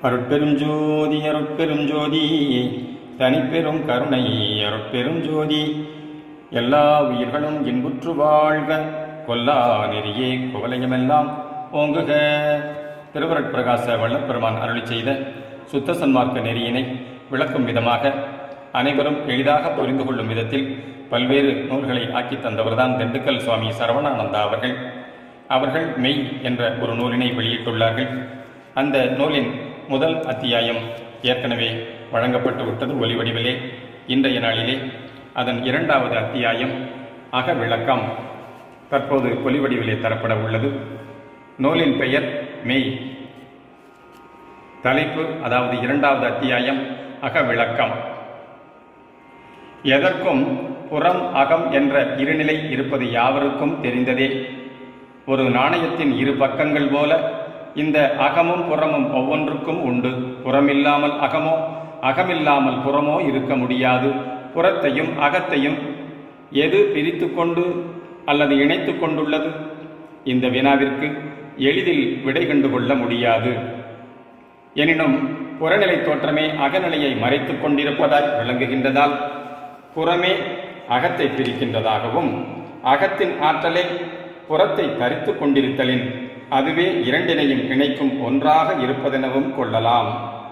அருட்பெரும் ஜோதி அருட்பெரும் ஜோதி தனிப்பெரும் கருணை அருட்பெரும் ஜோதி எல்லா உயிர்களும் இன்புற்று வாழ்க கொல்லா நெறியே குவலயமெல்லாம் ஓங்குக திருவருட்பிரகாச வள்ளற்பெருமான் அருளி செய்த சுத்த சன்மார்க்க நெறியினை விளக்கும் விதமாக அனைவரும் எளிதாக புரிந்து கொள்ளும் விதத்தில் பல்வேறு நூல்களை ஆக்கி தந்தவர்தான் திண்டுக்கல் சுவாமி சரவணானந்தா அவர்கள் அவர்கள் மெய் என்ற ஒரு நூலினை வெளியிட்டுள்ளார்கள் அந்த நூலின் முதல் அத்தியாயம் ஏற்கனவே வழங்கப்பட்டு விட்டது ஒலி வடிவிலே இன்றைய நாளிலே அதன் இரண்டாவது அத்தியாயம் அக விளக்கம் தற்போது ஒலி வடிவிலே தரப்பட உள்ளது நூலின் பெயர் மெய் தலைப்பு அதாவது இரண்டாவது அத்தியாயம் அக விளக்கம் எதற்கும் புறம் அகம் என்ற இருநிலை இருப்பது யாவருக்கும் தெரிந்ததே ஒரு நாணயத்தின் இரு பக்கங்கள் போல இந்த அகமும் புறமும் ஒவ்வொன்றுக்கும் உண்டு புறமில்லாமல் அகமோ அகமில்லாமல் புறமோ இருக்க முடியாது புறத்தையும் அகத்தையும் எது பிரித்து கொண்டு அல்லது இணைத்து கொண்டுள்ளது இந்த வினாவிற்கு எளிதில் விடை கண்டு கொள்ள முடியாது எனினும் புறநிலை தோற்றமே அகநிலையை மறைத்துக் கொண்டிருப்பதாய் விளங்குகின்றதால் புறமே அகத்தை பிரிக்கின்றதாகவும் அகத்தின் ஆற்றலை புறத்தை தரித்து கொண்டிருத்தலின் அதுவே இரண்டினையும் இணைக்கும் ஒன்றாக இருப்பதெனவும் கொள்ளலாம்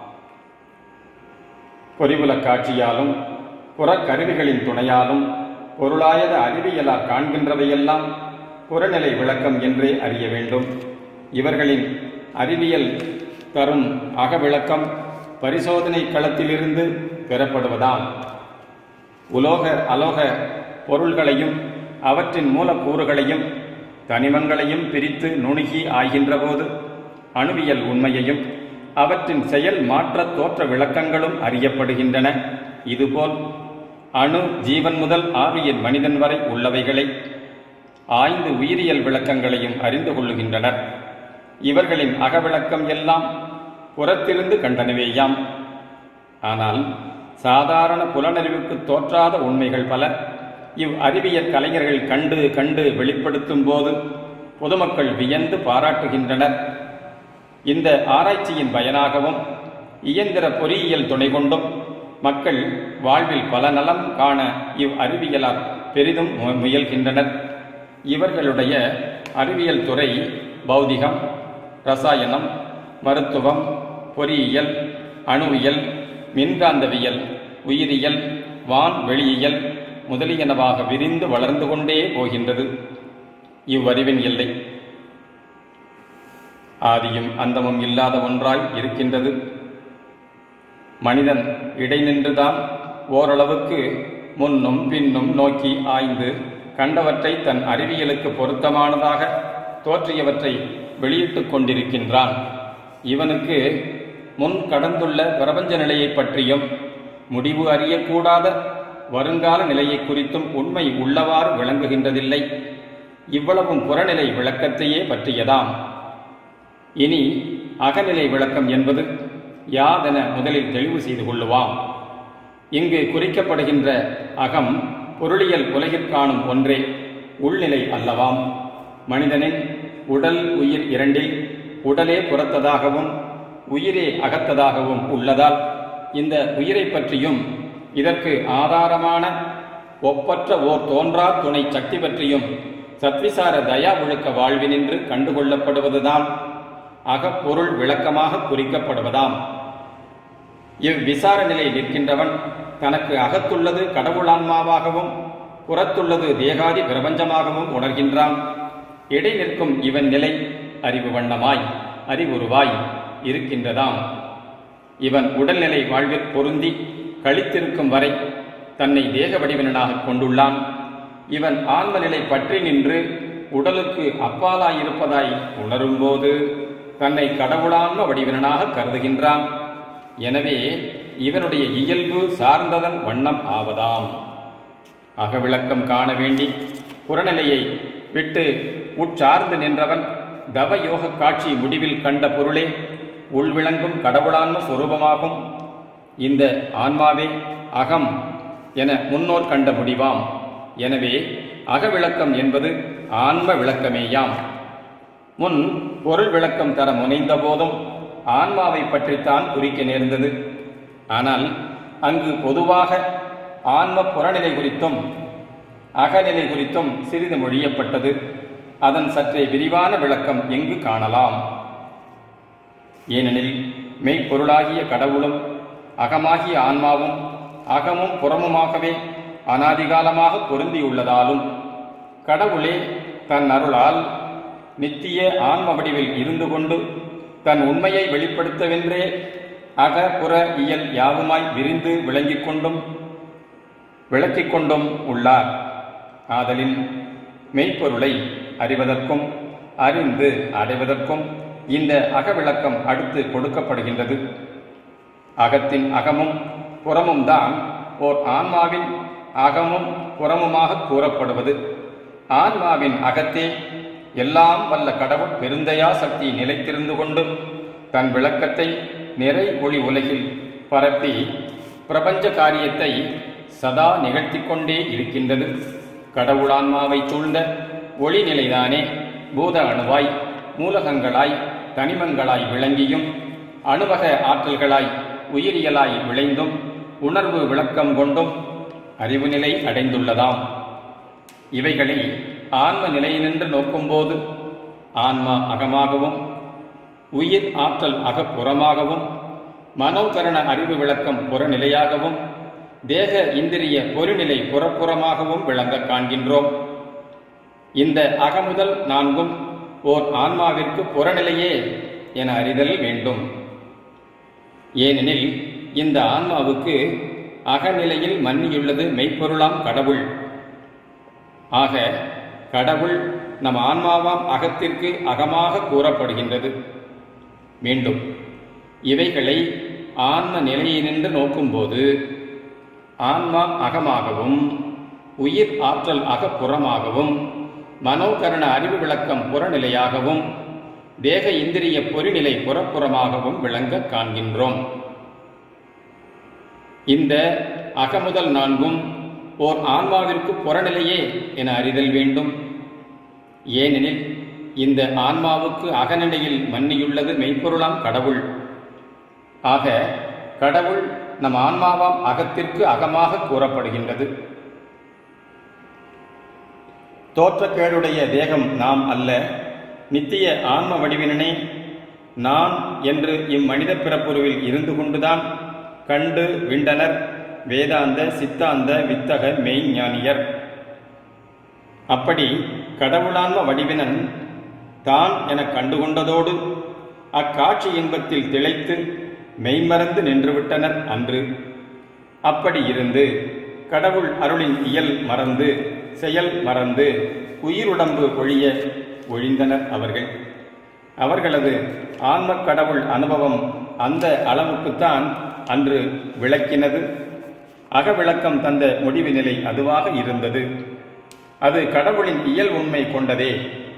பொறிவுல காட்சியாலும் புறக்கருவிகளின் துணையாலும் பொருளாயத அறிவியலால் காண்கின்றவையெல்லாம் புறநிலை விளக்கம் என்றே அறிய வேண்டும் இவர்களின் அறிவியல் தரும் அகவிளக்கம் பரிசோதனை களத்திலிருந்து பெறப்படுவதால் உலோக அலோக பொருள்களையும் அவற்றின் மூலக்கூறுகளையும் தனிமங்களையும் பிரித்து நுணுகி ஆகின்றபோது அணுவியல் உண்மையையும் அவற்றின் செயல் மாற்ற தோற்ற விளக்கங்களும் அறியப்படுகின்றன இதுபோல் அணு ஜீவன் முதல் ஆவியின் மனிதன் வரை உள்ளவைகளை ஆய்ந்து உயிரியல் விளக்கங்களையும் அறிந்து கொள்ளுகின்றனர் இவர்களின் அகவிளக்கம் எல்லாம் புறத்திலிருந்து கண்டனவேயாம் ஆனால் சாதாரண புலனறிவுக்கு தோற்றாத உண்மைகள் பல இவ் அறிவியற் கலைஞர்கள் கண்டு கண்டு வெளிப்படுத்தும் போது பொதுமக்கள் வியந்து பாராட்டுகின்றனர் இந்த ஆராய்ச்சியின் பயனாகவும் இயந்திர பொறியியல் துணை கொண்டும் மக்கள் வாழ்வில் பல நலம் காண இவ் அறிவியலால் பெரிதும் மு- முயல்கின்றனர் இவர்களுடைய அறிவியல் துறை பௌதிகம் ரசாயனம் மருத்துவம் பொறியியல் அணுவியல் மின்காந்தவியல் உயிரியல் வான் வெளியியல் முதலியனவாக விரிந்து வளர்ந்து கொண்டே போகின்றது இவ்வறிவின் எல்லை ஆதியும் அந்தமும் இல்லாத ஒன்றாய் இருக்கின்றது மனிதன் இடைநின்றுதான் ஓரளவுக்கு முன்னும் பின்னும் நோக்கி ஆய்ந்து கண்டவற்றை தன் அறிவியலுக்கு பொருத்தமானதாக தோற்றியவற்றை வெளியிட்டுக் கொண்டிருக்கின்றான் இவனுக்கு முன் கடந்துள்ள பிரபஞ்ச நிலையைப் பற்றியும் முடிவு அறியக்கூடாத வருங்கால நிலையை குறித்தும் உண்மை உள்ளவாறு விளங்குகின்றதில்லை இவ்வளவும் புறநிலை விளக்கத்தையே பற்றியதாம் இனி அகநிலை விளக்கம் என்பது யாதென முதலில் தெளிவு செய்து கொள்ளுவாம் இங்கு குறிக்கப்படுகின்ற அகம் பொருளியல் உலகிற் காணும் ஒன்றே உள்நிலை அல்லவாம் மனிதனின் உடல் உயிர் இரண்டில் உடலே புறத்ததாகவும் உயிரே அகத்ததாகவும் உள்ளதால் இந்த உயிரை பற்றியும் இதற்கு ஆதாரமான ஒப்பற்ற ஓர் தோன்றா துணை சக்தி பற்றியும் சத்விசார தயா ஒழுக்க வாழ்வினின்று கண்டுகொள்ளப்படுவதுதான் அகப்பொருள் விளக்கமாக குறிக்கப்படுவதாம் இவ்விசார நிலை நிற்கின்றவன் தனக்கு அகத்துள்ளது கடவுளான்மாவாகவும் புறத்துள்ளது தேகாதி பிரபஞ்சமாகவும் உணர்கின்றான் இடை நிற்கும் இவன் நிலை அறிவு வண்ணமாய் அறிவுருவாய் இருக்கின்றதாம் இவன் உடல்நிலை வாழ்வில் பொருந்தி கழித்திருக்கும் வரை தன்னை தேக வடிவினனாக கொண்டுள்ளான் இவன் ஆன்ம நிலை பற்றி நின்று உடலுக்கு அப்பாலாயிருப்பதாய் உணரும்போது தன்னை கடவுளான்ம வடிவினனாக கருதுகின்றான் எனவே இவனுடைய இயல்பு சார்ந்ததன் வண்ணம் ஆவதாம் அகவிளக்கம் காண வேண்டி புறநிலையை விட்டு உட்சார்ந்து நின்றவன் தவ யோக காட்சி முடிவில் கண்ட பொருளே உள்விளங்கும் கடவுளான்ம சொரூபமாகும் இந்த ஆன்மாவே அகம் என முன்னோர் கண்ட முடிவாம் எனவே அகவிளக்கம் என்பது ஆன்ம விளக்கமேயாம் முன் பொருள் விளக்கம் தர முனைந்த போதும் ஆன்மாவை பற்றித்தான் குறிக்க நேர்ந்தது ஆனால் அங்கு பொதுவாக ஆன்ம புறநிலை குறித்தும் அகநிலை குறித்தும் சிறிது மொழியப்பட்டது அதன் சற்றே விரிவான விளக்கம் எங்கு காணலாம் ஏனெனில் மெய்ப்பொருளாகிய கடவுளும் அகமாகிய ஆன்மாவும் அகமும் புறமுமாகவே அனாதிகாலமாக பொருந்தியுள்ளதாலும் கடவுளே தன் அருளால் நித்திய ஆன்ம வடிவில் இருந்து கொண்டு தன் உண்மையை வெளிப்படுத்தவென்றே அக புற இயல் யாவுமாய் விரிந்து விளங்கிக் கொண்டும் விளக்கிக் கொண்டும் உள்ளார் ஆதலின் மெய்ப்பொருளை அறிவதற்கும் அறிந்து அடைவதற்கும் இந்த அகவிளக்கம் அடுத்து கொடுக்கப்படுகின்றது அகத்தின் அகமும் புறமும் தான் ஓர் ஆன்மாவின் அகமும் புறமுமாக கூறப்படுவது ஆன்மாவின் அகத்தே எல்லாம் வல்ல கடவுள் பெருந்தயா சக்தி நிலைத்திருந்து கொண்டு தன் விளக்கத்தை நிறை ஒளி உலகில் பரப்பி பிரபஞ்ச காரியத்தை சதா நிகழ்த்திக் கொண்டே இருக்கின்றது கடவுளான்மாவை சூழ்ந்த ஒளி நிலைதானே பூத அணுவாய் மூலகங்களாய் தனிமங்களாய் விளங்கியும் அணுவக ஆற்றல்களாய் உயிரியலாய் விளைந்தும் உணர்வு விளக்கம் கொண்டும் அறிவு நிலை அடைந்துள்ளதாம் இவைகளில் ஆன்ம நிலையினின்று நோக்கும்போது ஆன்மா அகமாகவும் உயிர் ஆற்றல் அகப்புறமாகவும் மனோகரண அறிவு விளக்கம் புறநிலையாகவும் தேக இந்திரிய பொருநிலை புறப்புறமாகவும் விளங்க காண்கின்றோம் இந்த அகமுதல் நான்கும் ஓர் ஆன்மாவிற்கு புறநிலையே என அறிதல் வேண்டும் ஏனெனில் இந்த ஆன்மாவுக்கு அகநிலையில் மன்னியுள்ளது மெய்ப்பொருளாம் கடவுள் ஆக கடவுள் நம் ஆன்மாவாம் அகத்திற்கு அகமாக கூறப்படுகின்றது மீண்டும் இவைகளை ஆன்ம நிலையினின்று நோக்கும்போது ஆன்மா அகமாகவும் உயிர் ஆற்றல் அகப்புறமாகவும் மனோகரண அறிவு விளக்கம் புறநிலையாகவும் தேக இந்திரிய பொறிநிலை புறப்புறமாகவும் விளங்க காண்கின்றோம் இந்த அகமுதல் நான்கும் ஓர் ஆன்மாவிற்கு புறநிலையே என அறிதல் வேண்டும் ஏனெனில் இந்த ஆன்மாவுக்கு அகநிலையில் மன்னியுள்ளது மெய்ப்பொருளாம் கடவுள் ஆக கடவுள் நம் ஆன்மாவாம் அகத்திற்கு அகமாக கூறப்படுகின்றது தோற்றக்கேடுடைய தேகம் நாம் அல்ல நித்திய ஆன்ம வடிவினனே நான் என்று இம்மனித பிறப்புருவில் இருந்து கொண்டுதான் கண்டு விண்டனர் வேதாந்த சித்தாந்த வித்தக மெய்ஞானியர் அப்படி கடவுளான்ம வடிவினன் தான் என கண்டுகொண்டதோடு அக்காட்சி இன்பத்தில் திளைத்து மெய்மறந்து நின்றுவிட்டனர் அன்று அப்படி இருந்து கடவுள் அருளின் இயல் மறந்து செயல் மறந்து உயிருடம்பு ஒழிய ஒழிந்தனர் அவர்கள் அவர்களது ஆன்ம கடவுள் அனுபவம் அந்த அளவுக்குத்தான் அன்று விளக்கினது அகவிளக்கம் தந்த முடிவு நிலை அதுவாக இருந்தது அது கடவுளின் இயல் உண்மை கொண்டதே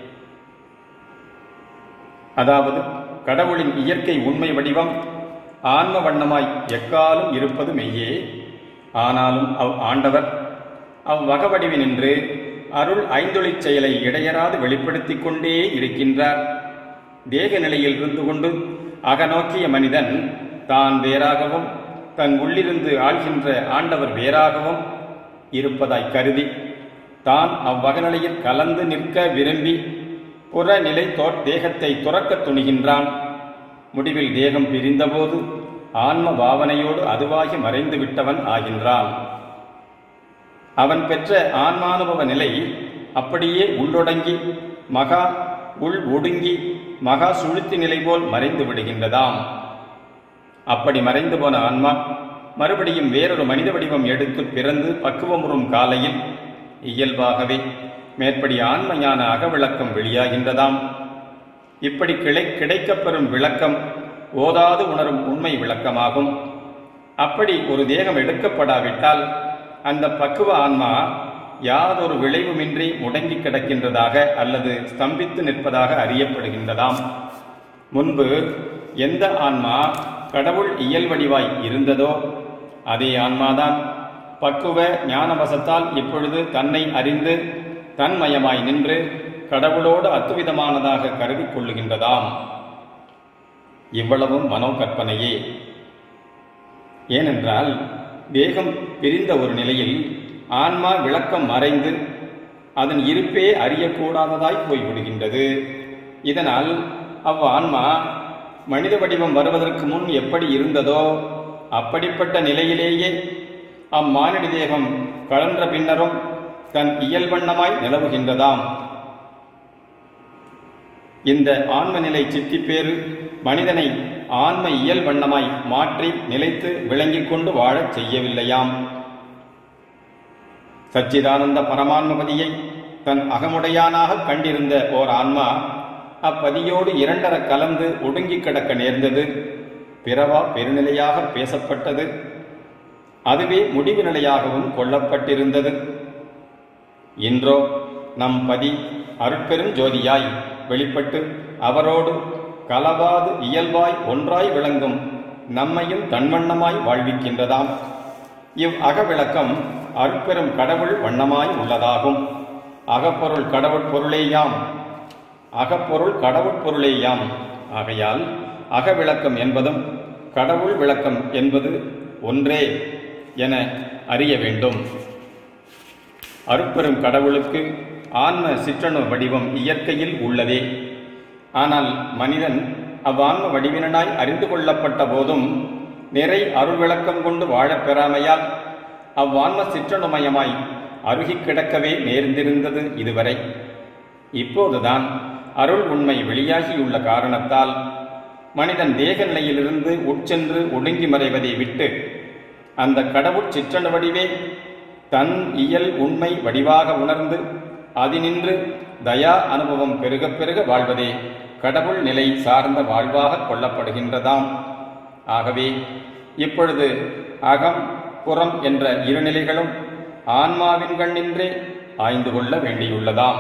அதாவது கடவுளின் இயற்கை உண்மை வடிவம் ஆன்ம வண்ணமாய் எக்காலும் இருப்பது மெய்யே ஆனாலும் அவ் ஆண்டவர் அவ்வகவடிவினின்று அருள் ஐந்தொழிற் செயலை இடையராது வெளிப்படுத்திக் கொண்டே இருக்கின்றார் தேக நிலையில் இருந்து கொண்டு அகநோக்கிய மனிதன் தான் வேறாகவும் தன் உள்ளிருந்து ஆள்கின்ற ஆண்டவர் வேறாகவும் இருப்பதாய் கருதி தான் அவ்வகநிலையில் கலந்து நிற்க விரும்பி புறநிலை தோ தேகத்தை துறக்கத் துணிகின்றான் முடிவில் தேகம் பிரிந்தபோது ஆன்ம பாவனையோடு அதுவாகி மறைந்து விட்டவன் ஆகின்றான் அவன் பெற்ற ஆன்மானுபவ நிலை அப்படியே உள்ளொடங்கி மகா உள் ஒடுங்கி மகா சுழுத்தி நிலை போல் மறைந்து விடுகின்றதாம் அப்படி மறைந்து போன ஆன்மா மறுபடியும் வேறொரு மனித வடிவம் எடுத்து பிறந்து பக்குவமுறும் காலையில் இயல்பாகவே மேற்படி ஆன்மையான அகவிளக்கம் வெளியாகின்றதாம் இப்படி கிளை கிடைக்கப்பெறும் விளக்கம் ஓதாது உணரும் உண்மை விளக்கமாகும் அப்படி ஒரு தேகம் எடுக்கப்படாவிட்டால் அந்த பக்குவ ஆன்மா யாதொரு விளைவுமின்றி முடங்கி கிடக்கின்றதாக அல்லது ஸ்தம்பித்து நிற்பதாக அறியப்படுகின்றதாம் முன்பு எந்த ஆன்மா கடவுள் இயல் வடிவாய் இருந்ததோ அதே ஆன்மாதான் பக்குவ ஞானவசத்தால் இப்பொழுது தன்னை அறிந்து தன்மயமாய் நின்று கடவுளோடு அத்துவிதமானதாக கருதி கொள்ளுகின்றதாம் இவ்வளவும் மனோ கற்பனையே ஏனென்றால் தேகம் பிரிந்த ஒரு நிலையில் ஆன்மா விளக்கம் மறைந்து அதன் இருப்பே அறியக்கூடாததாய் போய்விடுகின்றது இதனால் அவ் ஆன்மா மனித வடிவம் வருவதற்கு முன் எப்படி இருந்ததோ அப்படிப்பட்ட நிலையிலேயே அம்மானிட தேகம் கலன்ற பின்னரும் தன் இயல்வண்ணமாய் நிலவுகின்றதாம் இந்த ஆன்ம நிலை சித்திப்பேறு மனிதனை ஆன்ம இயல் வண்ணமாய் மாற்றி நிலைத்து விளங்கிக் கொண்டு வாழச் செய்யவில்லையாம் சச்சிதானந்த பரமான்மபதியை தன் அகமுடையானாக கண்டிருந்த ஓர் ஆன்மா அப்பதியோடு இரண்டர கலந்து ஒடுங்கி கிடக்க நேர்ந்தது பிறவா பெருநிலையாக பேசப்பட்டது அதுவே முடிவு நிலையாகவும் கொள்ளப்பட்டிருந்தது இன்றோ நம் பதி அருட்பெரும் ஜோதியாய் வெளிப்பட்டு அவரோடு கலவாது இயல்பாய் ஒன்றாய் விளங்கும் நம்மையும் தன்வண்ணமாய் வாழ்விக்கின்றதாம் இவ் அகவிளக்கம் அருட்பெரும் கடவுள் வண்ணமாய் உள்ளதாகும் அகப்பொருள் கடவுள் பொருளேயாம் அகப்பொருள் கடவுள் பொருளேயாம் ஆகையால் அகவிளக்கம் என்பதும் கடவுள் விளக்கம் என்பது ஒன்றே என அறிய வேண்டும் அருட்பெரும் கடவுளுக்கு ஆன்ம சிற்றணு வடிவம் இயற்கையில் உள்ளதே ஆனால் மனிதன் அவ்வான்ம வடிவினனாய் அறிந்து கொள்ளப்பட்ட போதும் நிறை அருள் விளக்கம் கொண்டு வாழப் பெறாமையால் அவ்வான்ம சிற்றணுமயமாய் அருகி கிடக்கவே நேர்ந்திருந்தது இதுவரை இப்போதுதான் அருள் உண்மை வெளியாகியுள்ள காரணத்தால் மனிதன் தேக நிலையிலிருந்து உட்சென்று ஒடுங்கி மறைவதை விட்டு அந்த கடவுட் சிற்றணு வடிவே தன் இயல் உண்மை வடிவாக உணர்ந்து அதினின்று தயா அனுபவம் பெருக பெருக வாழ்வதே கடவுள் நிலை சார்ந்த வாழ்வாக கொள்ளப்படுகின்றதாம் ஆகவே இப்பொழுது அகம் புறம் என்ற இரு நிலைகளும் ஆன்மாவின் கண்ணின்றே ஆய்ந்து கொள்ள வேண்டியுள்ளதாம்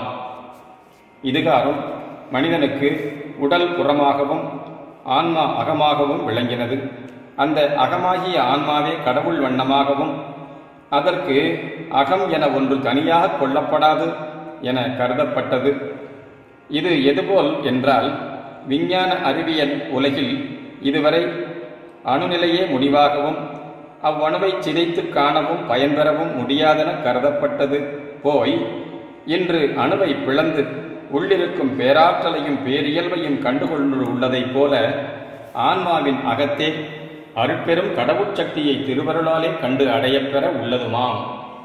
இதுகாரும் மனிதனுக்கு உடல் புறமாகவும் ஆன்மா அகமாகவும் விளங்கினது அந்த அகமாகிய ஆன்மாவே கடவுள் வண்ணமாகவும் அதற்கு அகம் என ஒன்று தனியாக கொள்ளப்படாது என கருதப்பட்டது இது எதுபோல் என்றால் விஞ்ஞான அறிவியல் உலகில் இதுவரை அணுநிலையே முடிவாகவும் அவ்வணுவை சிதைத்து காணவும் பயன்பெறவும் முடியாதென கருதப்பட்டது போய் இன்று அணுவை பிளந்து உள்ளிருக்கும் பேராற்றலையும் பேரியல்பையும் கண்டுகொண்டு உள்ளதைப் போல ஆன்மாவின் அகத்தே அருட்பெரும் கடவுட்சக்தியை திருவருளாலே கண்டு அடையப்பெற உள்ளதுமாம்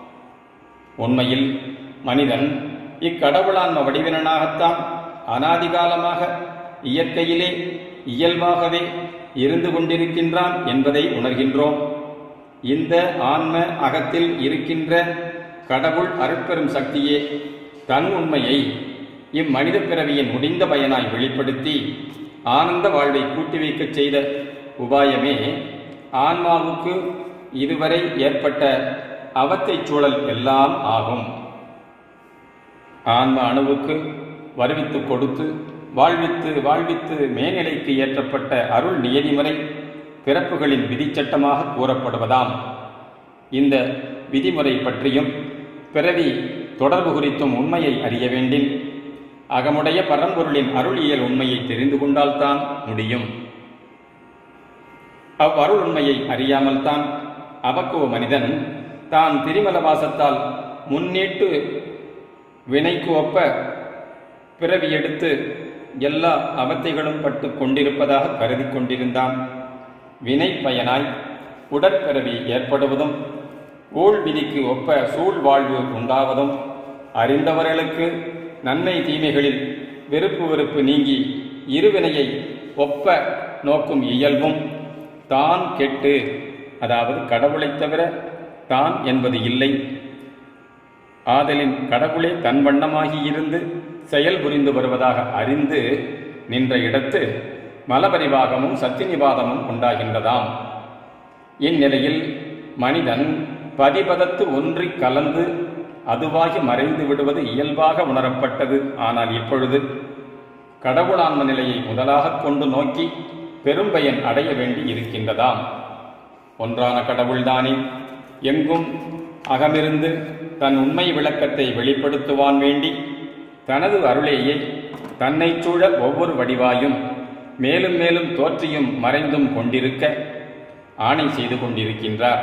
உண்மையில் மனிதன் இக்கடவுளான்ம வடிவினனாகத்தான் அனாதிகாலமாக இயற்கையிலே இயல்பாகவே இருந்து கொண்டிருக்கின்றான் என்பதை உணர்கின்றோம் இந்த ஆன்ம அகத்தில் இருக்கின்ற கடவுள் அருட்பெரும் சக்தியே தன் உண்மையை இம்மனித பிறவியின் முடிந்த பயனாய் வெளிப்படுத்தி ஆனந்த வாழ்வை கூட்டி வைக்கச் செய்த உபாயமே ஆன்மாவுக்கு இதுவரை ஏற்பட்ட அவத்தைச் சூழல் எல்லாம் ஆகும் ஆன்ம அணுவுக்கு வருவித்து கொடுத்து வாழ்வித்து வாழ்வித்து மேல்நிலைக்கு ஏற்றப்பட்ட அருள் நியதிமுறை பிறப்புகளின் விதிச்சட்டமாக கூறப்படுவதாம் இந்த விதிமுறை பற்றியும் பிறவி தொடர்பு குறித்தும் உண்மையை அறிய வேண்டின் அகமுடைய பரம்பொருளின் அருளியல் உண்மையை தெரிந்து கொண்டால்தான் முடியும் அவ்வருள் உண்மையை அறியாமல் தான் அபக்குவ மனிதன் தான் திரிமல வாசத்தால் முன்னீட்டு வினைக்கு ஒப்ப பிறவி எடுத்து எல்லா அவத்தைகளும் பட்டு கொண்டிருப்பதாக கருதி கொண்டிருந்தான் வினை பயனாய் உடற்பிறவி ஏற்படுவதும் ஊழ் விதிக்கு ஒப்ப சூழ் வாழ்வு உண்டாவதும் அறிந்தவர்களுக்கு நன்மை தீமைகளில் வெறுப்பு வெறுப்பு நீங்கி இருவினையை ஒப்ப நோக்கும் இயல்பும் தான் கெட்டு அதாவது கடவுளைத் தவிர தான் என்பது இல்லை ஆதலின் கடவுளே தன் வண்ணமாகி இருந்து செயல் புரிந்து வருவதாக அறிந்து நின்ற இடத்து மலபரிவாகமும் சத்தினிவாதமும் உண்டாகின்றதாம் இந்நிலையில் மனிதன் பதிபதத்து ஒன்றி கலந்து அதுவாகி மறைந்து விடுவது இயல்பாக உணரப்பட்டது ஆனால் இப்பொழுது கடவுளான்ம நிலையை முதலாகக் கொண்டு நோக்கி பெரும்பயன் அடைய வேண்டி இருக்கின்றதாம் ஒன்றான கடவுள்தானே எங்கும் அகமிருந்து தன் உண்மை விளக்கத்தை வெளிப்படுத்துவான் வேண்டி தனது அருளேயே தன்னைச் சூழ ஒவ்வொரு வடிவாயும் மேலும் மேலும் தோற்றியும் மறைந்தும் கொண்டிருக்க ஆணை செய்து கொண்டிருக்கின்றார்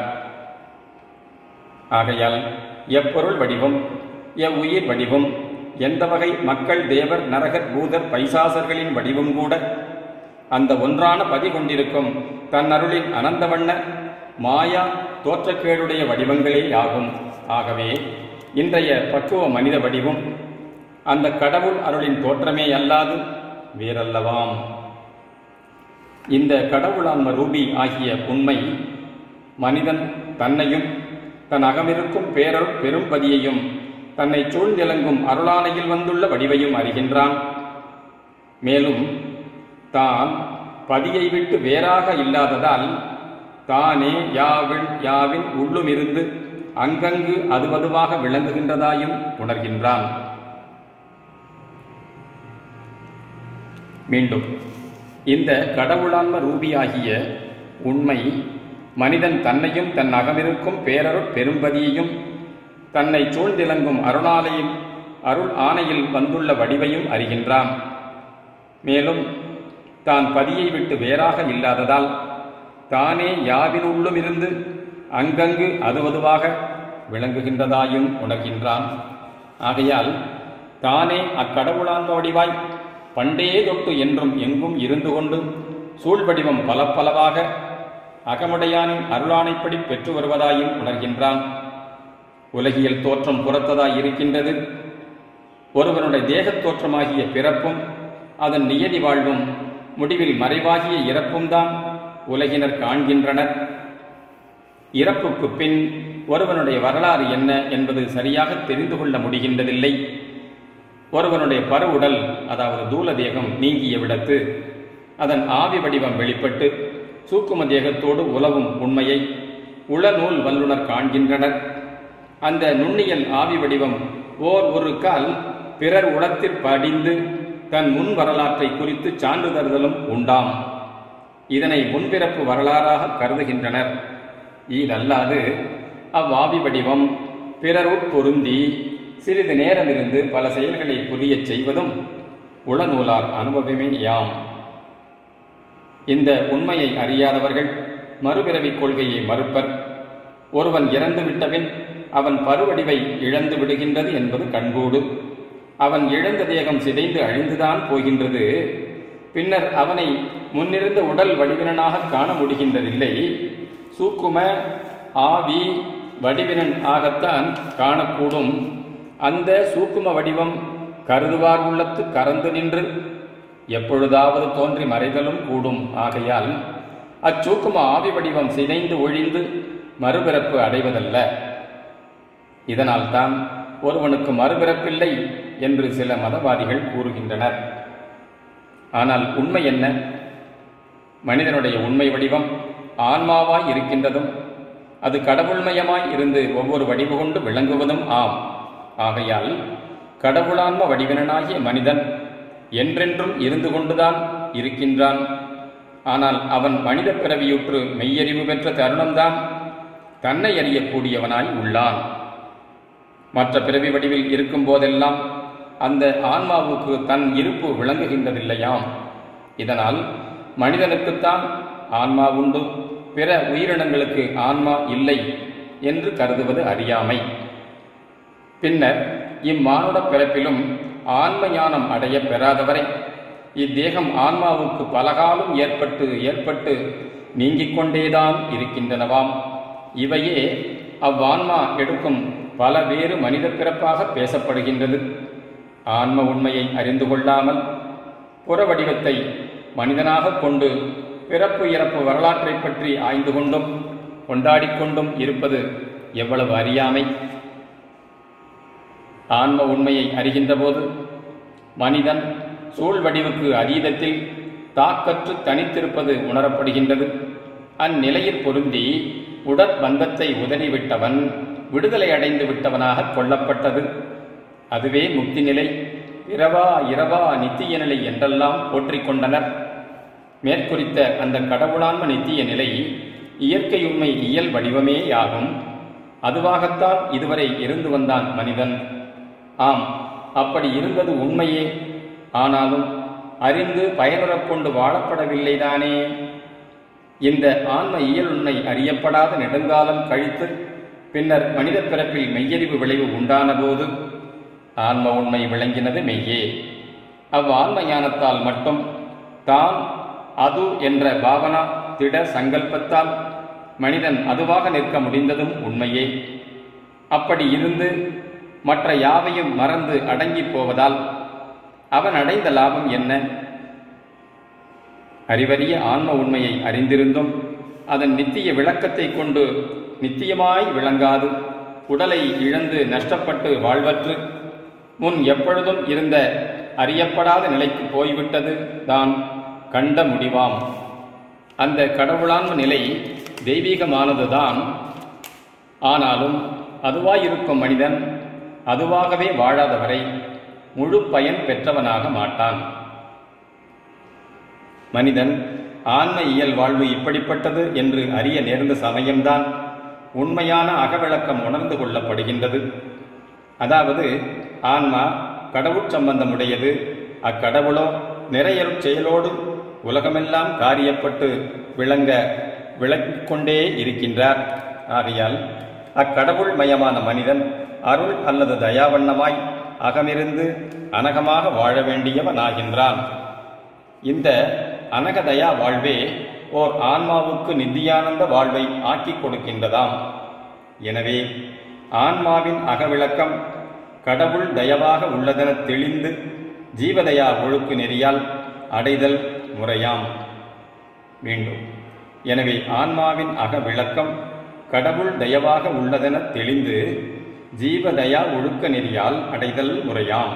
ஆகையால் எப்பொருள் வடிவம் எவ்வுயிர் வடிவம் எந்த வகை மக்கள் தேவர் நரகர் பூதர் பைசாசர்களின் வடிவம் கூட அந்த ஒன்றான பதி கொண்டிருக்கும் தன் அருளின் அனந்தவண்ண மாயா தோற்றக்கேடுடைய வடிவங்களே ஆகும் ஆகவே இன்றைய பக்குவ மனித வடிவம் அந்த கடவுள் அருளின் தோற்றமே அல்லாது வேறல்லவாம் இந்த கடவுளான்ம ரூபி ஆகிய உண்மை மனிதன் தன்னையும் தன் அகமிருக்கும் பேரருள் பெரும்பதியையும் தன்னை சூழ்ந்திலங்கும் அருளானையில் வந்துள்ள வடிவையும் அறிகின்றான் மேலும் தான் பதியை விட்டு வேறாக இல்லாததால் தானே யாவின் யாவின் உள்ளுமிருந்து அங்கங்கு அதுவதுவாக விளங்குகின்றதாயும் உணர்கின்றான் மீண்டும் இந்த கடவுளான்ம ரூபியாகிய உண்மை மனிதன் தன்னையும் தன் அகமிருக்கும் பேரருட் பெரும்பதியையும் தன்னை சூழ்ந்திலங்கும் அருளாலையும் அருள் ஆணையில் வந்துள்ள வடிவையும் அறிகின்றான் மேலும் தான் பதியை விட்டு வேறாக இல்லாததால் தானே யாவினுள்ளும் இருந்து அங்கங்கு அதுவதுவாக விளங்குகின்றதாயும் உணர்கின்றான் ஆகையால் தானே அக்கடவுளான் வடிவாய் பண்டே தொட்டு என்றும் எங்கும் இருந்து கொண்டு சூழ்வடிவம் பல பலவாக அகமுடையானின் அருளானைப்படி பெற்று வருவதாயும் உணர்கின்றான் உலகியல் தோற்றம் புறத்ததாய் இருக்கின்றது ஒருவனுடைய தேகத் தோற்றமாகிய பிறப்பும் அதன் நியதி வாழ்வும் முடிவில் மறைவாகிய இறப்பும் தான் உலகினர் காண்கின்றனர் இறப்புக்கு பின் ஒருவனுடைய வரலாறு என்ன என்பது சரியாக தெரிந்து கொள்ள முடிகின்றதில்லை ஒருவனுடைய பருவுடல் அதாவது தூல தேகம் நீங்கிய விடத்து அதன் ஆவி வடிவம் வெளிப்பட்டு சூக்கும தேகத்தோடு உலவும் உண்மையை உளநூல் வல்லுனர் காண்கின்றனர் அந்த நுண்ணியல் ஆவி வடிவம் ஓர் ஒரு கால் பிறர் உளத்தில் படிந்து தன் முன் வரலாற்றை குறித்து சான்று தருதலும் உண்டாம் இதனை முன்பிறப்பு வரலாறாக கருதுகின்றனர் ஈதல்லாது அவ்வாவி வடிவம் பிறருட் பொருந்தி சிறிது நேரமிருந்து பல செயல்களை புரியச் செய்வதும் உளநூலார் அனுபவமே யாம் இந்த உண்மையை அறியாதவர்கள் மறுபிறவிக் கொள்கையை மறுப்பர் ஒருவன் இறந்து விட்டபின் அவன் பருவடிவை இழந்து விடுகின்றது என்பது கண்கூடு அவன் இழந்த தேகம் சிதைந்து அழிந்துதான் போகின்றது பின்னர் அவனை முன்னிருந்த உடல் வடிவினனாக காண முடிகின்றதில்லை சூக்கும ஆவி வடிவினன் ஆகத்தான் காணக்கூடும் அந்த சூக்கும வடிவம் கருதுவார் உள்ளத்து கறந்து நின்று எப்பொழுதாவது தோன்றி மறைதலும் கூடும் ஆகையால் அச்சூக்கும ஆவி வடிவம் சிதைந்து ஒழிந்து மறுபிறப்பு அடைவதல்ல இதனால்தான் ஒருவனுக்கு மறுபிறப்பில்லை என்று சில மதவாதிகள் கூறுகின்றனர் ஆனால் உண்மை என்ன மனிதனுடைய உண்மை வடிவம் ஆன்மாவாய் இருக்கின்றதும் அது கடவுள்மயமாய் இருந்து ஒவ்வொரு வடிவு கொண்டு விளங்குவதும் ஆம் ஆகையால் கடவுளான்ம வடிவினனாகிய மனிதன் என்றென்றும் இருந்து கொண்டுதான் இருக்கின்றான் ஆனால் அவன் மனித பிறவியுற்று மெய்யறிவு பெற்ற தருணம்தான் தன்னை அறியக்கூடியவனாய் உள்ளான் மற்ற பிறவி வடிவில் இருக்கும் போதெல்லாம் அந்த ஆன்மாவுக்கு தன் இருப்பு விளங்குகின்றதில்லையாம் இதனால் மனிதனுக்குத்தான் ஆன்மா உண்டு பிற உயிரினங்களுக்கு ஆன்மா இல்லை என்று கருதுவது அறியாமை பின்னர் இம்மானுட பிறப்பிலும் ஆன்ம ஞானம் அடைய பெறாதவரை இத்தேகம் ஆன்மாவுக்கு பலகாலம் ஏற்பட்டு ஏற்பட்டு நீங்கிக் கொண்டேதான் இருக்கின்றனவாம் இவையே அவ்வான்மா எடுக்கும் பல வேறு மனித பிறப்பாக பேசப்படுகின்றது ஆன்ம உண்மையை அறிந்து கொள்ளாமல் புற வடிவத்தை மனிதனாக கொண்டு பிறப்பு இறப்பு வரலாற்றை பற்றி ஆய்ந்து கொண்டும் கொண்டாடிக் கொண்டும் இருப்பது எவ்வளவு அறியாமை ஆன்ம உண்மையை அறிகின்றபோது மனிதன் சூழ் வடிவுக்கு அதீதத்தில் தாக்கற்று தனித்திருப்பது உணரப்படுகின்றது அந்நிலையில் பொருந்தி உடற்பந்தத்தை உதறிவிட்டவன் விடுதலை அடைந்து விட்டவனாக கொள்ளப்பட்டது அதுவே முக்தி நிலை இரவா இரவா நித்திய நிலை என்றெல்லாம் போற்றிக் கொண்டனர் மேற்குறித்த அந்த கடவுளான்ம நித்திய நிலை இயற்கையுண்மை இயல் வடிவமேயாகும் அதுவாகத்தான் இதுவரை இருந்து வந்தான் மனிதன் ஆம் அப்படி இருந்தது உண்மையே ஆனாலும் அறிந்து பயனுறக் கொண்டு வாழப்படவில்லைதானே இந்த ஆன்ம இயலுண்மை அறியப்படாத நெடுங்காலம் கழித்து பின்னர் மனித பிறப்பில் மெய்யறிவு விளைவு உண்டான போது ஆன்ம உண்மை விளங்கினது மெய்யே அவ் ஆன்ம ஞானத்தால் மட்டும் தான் அது என்ற பாவனா திட சங்கல்பத்தால் மனிதன் அதுவாக நிற்க முடிந்ததும் உண்மையே அப்படி இருந்து மற்ற யாவையும் மறந்து அடங்கி போவதால் அவன் அடைந்த லாபம் என்ன அறிவறிய ஆன்ம உண்மையை அறிந்திருந்தும் அதன் நித்திய விளக்கத்தை கொண்டு நித்தியமாய் விளங்காது உடலை இழந்து நஷ்டப்பட்டு வாழ்வற்று முன் எப்பொழுதும் இருந்த அறியப்படாத நிலைக்கு போய்விட்டது தான் கண்ட முடிவாம் அந்த கடவுளான்ம நிலை தெய்வீகமானதுதான் ஆனாலும் அதுவாயிருக்கும் மனிதன் அதுவாகவே வாழாதவரை முழு பயன் பெற்றவனாக மாட்டான் மனிதன் ஆன்ம இயல் வாழ்வு இப்படிப்பட்டது என்று அறிய நேர்ந்த சமயம்தான் உண்மையான அகவிளக்கம் உணர்ந்து கொள்ளப்படுகின்றது அதாவது ஆன்மா கடவுட் சம்பந்தமுடையது அக்கடவுளோ நிறையரும் செயலோடு உலகமெல்லாம் காரியப்பட்டு விளங்க விளக்கிக் கொண்டே இருக்கின்றார் ஆகையால் அக்கடவுள் மயமான மனிதன் அருள் அல்லது தயாவண்ணமாய் அகமிருந்து அனகமாக வாழ வேண்டியவனாகின்றான் இந்த அனகதயா வாழ்வே ஓர் ஆன்மாவுக்கு நித்தியானந்த வாழ்வை ஆக்கிக் கொடுக்கின்றதாம் எனவே ஆன்மாவின் அகவிளக்கம் கடவுள் தயவாக உள்ளதென தெளிந்து ஜீவதயா ஒழுக்கு நெறியால் அடைதல் முறையாம் மீண்டும் எனவே ஆன்மாவின் அகவிளக்கம் கடவுள் தயவாக உள்ளதென தெளிந்து ஜீவதயா ஒழுக்க நெறியால் அடைதல் முறையாம்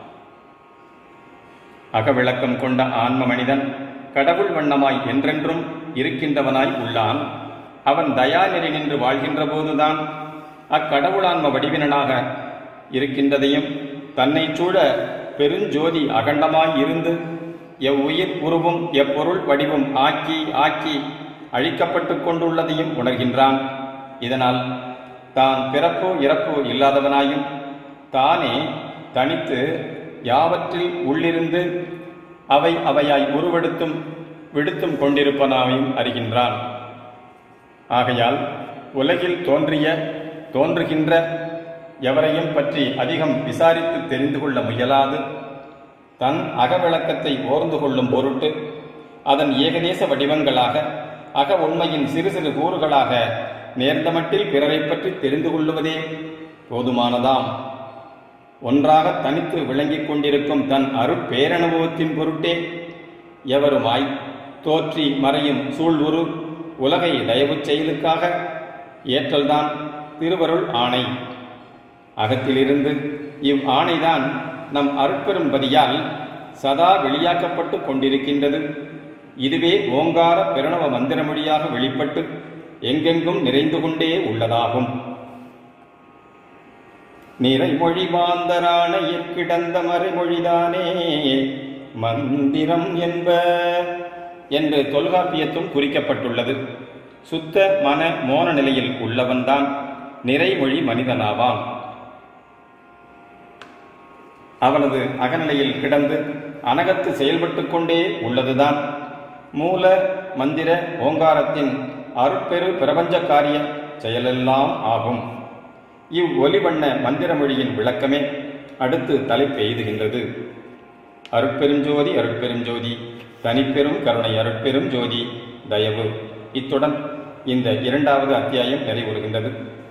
அகவிளக்கம் கொண்ட ஆன்ம மனிதன் கடவுள் வண்ணமாய் என்றென்றும் இருக்கின்றவனாய் உள்ளான் அவன் தயா நெறி நின்று வாழ்கின்ற போதுதான் அக்கடவுளான்ம வடிவினனாக இருக்கின்றதையும் தன்னை சூழ பெருஞ்சோதி அகண்டமாய் இருந்து எவ்வுயிர் உருவும் எப்பொருள் வடிவும் ஆக்கி ஆக்கி அழிக்கப்பட்டு கொண்டுள்ளதையும் உணர்கின்றான் இதனால் தான் பிறப்போ இறப்போ இல்லாதவனாயும் தானே தனித்து யாவற்றில் உள்ளிருந்து அவை அவையாய் உருவெடுத்தும் விடுத்தும் கொண்டிருப்பனாவையும் அறிகின்றான் ஆகையால் உலகில் தோன்றிய தோன்றுகின்ற எவரையும் பற்றி அதிகம் விசாரித்து தெரிந்து கொள்ள முயலாது தன் அகவிளக்கத்தை ஓர்ந்து கொள்ளும் பொருட்டு அதன் ஏகதேச வடிவங்களாக அக உண்மையின் சிறு சிறு கூறுகளாக நேர்ந்தமட்டில் பிறரை பற்றி தெரிந்து கொள்ளுவதே போதுமானதாம் ஒன்றாக தனித்து விளங்கிக் கொண்டிருக்கும் தன் அருட்பேரனுபவத்தின் பொருட்டே எவருமாய் தோற்றி மறையும் சூழ்வுரு உலகை தயவுச் செயலுக்காக ஏற்றல்தான் திருவருள் ஆணை அகத்திலிருந்து இவ் ஆணைதான் நம் அருட்பெரும்பதியால் சதா வெளியாக்கப்பட்டு கொண்டிருக்கின்றது இதுவே ஓங்கார பிரணவ மந்திரமொழியாக வெளிப்பட்டு எங்கெங்கும் நிறைந்து கொண்டே உள்ளதாகும் நிறைமொழி மாந்தரான கிடந்த மறைமொழிதானே மந்திரம் என்ப என்று தொல்காப்பியத்தும் குறிக்கப்பட்டுள்ளது சுத்த மன மோன நிலையில் உள்ளவன்தான் நிறைமொழி மனிதனாவான் அவனது அகநிலையில் கிடந்து அனகத்து செயல்பட்டு கொண்டே உள்ளதுதான் மூல மந்திர ஓங்காரத்தின் அருட்பெரு பிரபஞ்ச காரிய செயலெல்லாம் ஆகும் இவ் ஒலிவண்ண மந்திரமொழியின் விளக்கமே அடுத்து தலைப்பு எய்துகின்றது அருட்பெருஞ்சோதி அருட்பெருஞ்சோதி தனிப்பெரும் கருணை அருட்பெரும் ஜோதி தயவு இத்துடன் இந்த இரண்டாவது அத்தியாயம் நிறைவுறுகின்றது